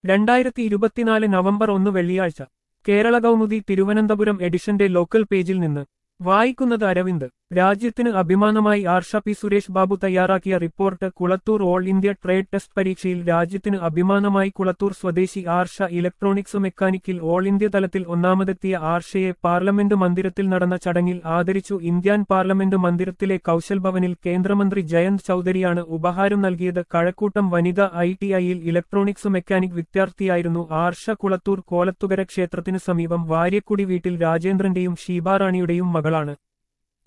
രണ്ടായിരത്തി ഇരുപത്തിനാല് നവംബർ ഒന്ന് വെള്ളിയാഴ്ച കേരള കൗമുദി തിരുവനന്തപുരം എഡിഷന്റെ ലോക്കൽ പേജിൽ നിന്ന് വായിക്കുന്നത് അരവിന്ദ് രാജ്യത്തിന് അഭിമാനമായി ആർഷ പി സുരേഷ് ബാബു തയ്യാറാക്കിയ report Kulathoor all India trade test പരീക്ഷയിൽ രാജ്യത്തിന് അഭിമാനമായി കുളത്തൂർ സ്വദേശി ആർഷ ഇലക്ട്രോണിക്സ് മെക്കാനിക്കിൽ ഓൾ ഇന്ത്യ തലത്തിൽ ഒന്നാമതെത്തിയ ആർഷയെ പാർലമെന്റ് മന്ദിരത്തിൽ നടന്ന ചടങ്ങിൽ ആദരിച്ചു ഇന്ത്യൻ പാർലമെന്റ് മന്ദിരത്തിലെ കൗശൽ ഭവനിൽ കേന്ദ്രമന്ത്രി ജയന്ത് ചൌധരിയാണ് ഉപഹാരം നൽകിയത് കഴക്കൂട്ടം വനിത ഐ ടി ഐയിൽ ഇലക്ട്രോണിക്സ് മെക്കാനിക് വിദ്യാർത്ഥിയായിരുന്നു ആർഷ കുളത്തൂർ കോലത്തുകര ക്ഷേത്രത്തിനു സമീപം വാര്യക്കുടി വീട്ടിൽ രാജേന്ദ്രന്റെയും ഷീബാറാണിയുടെയും മകളാണ്